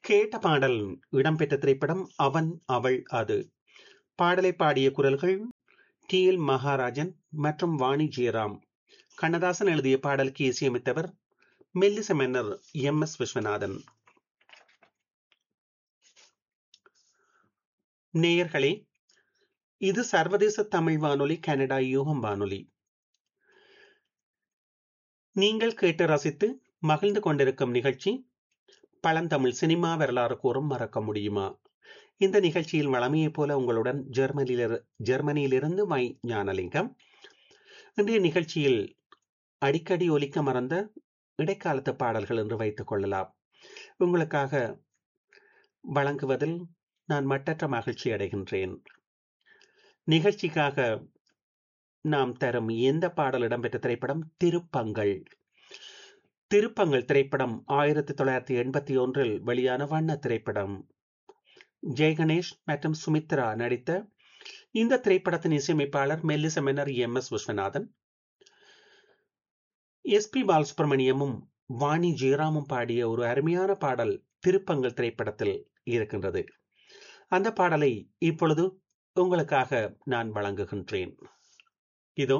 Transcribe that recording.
கேட்ட பாடல் இடம்பெற்ற திரைப்படம் அவன் அவள் அது பாடலை பாடிய குரல்கள் டி எல் மகாராஜன் மற்றும் வாணி ஜெயராம் கண்ணதாசன் எழுதிய பாடலுக்கு இசையமைத்தவர் மெல்லிச மன்னர் எம் எஸ் விஸ்வநாதன் நேயர்களே இது சர்வதேச தமிழ் வானொலி கனடா யூகம் வானொலி நீங்கள் கேட்டு ரசித்து மகிழ்ந்து கொண்டிருக்கும் நிகழ்ச்சி பழந்தமிழ் சினிமா வரலாறு கூறும் மறக்க முடியுமா இந்த நிகழ்ச்சியில் வளமையைப் போல உங்களுடன் ஜெர்மனியிலிரு ஜெர்மனியிலிருந்து மை ஞானலிங்கம் இன்றைய நிகழ்ச்சியில் அடிக்கடி ஒலிக்க மறந்த இடைக்காலத்து பாடல்கள் என்று வைத்துக் கொள்ளலாம் உங்களுக்காக வழங்குவதில் நான் மட்டற்ற மகிழ்ச்சி அடைகின்றேன் நிகழ்ச்சிக்காக நாம் தரும் எந்த பாடல் இடம்பெற்ற திரைப்படம் திருப்பங்கள் திருப்பங்கள் திரைப்படம் ஆயிரத்தி தொள்ளாயிரத்தி எண்பத்தி ஒன்றில் வெளியான வண்ண திரைப்படம் ஜெயகணேஷ் மற்றும் சுமித்ரா நடித்த இந்த திரைப்படத்தின் இசையமைப்பாளர் மெல்லிச மன்னர் M S Viswanathan S P பாலசுப்ரமணியமும் வாணி ஜெயராமும் பாடிய ஒரு அருமையான பாடல் திருப்பங்கள் திரைப்படத்தில் இருக்கின்றது அந்த பாடலை இப்பொழுது உங்களுக்காக நான் வழங்குகின்றேன் இதோ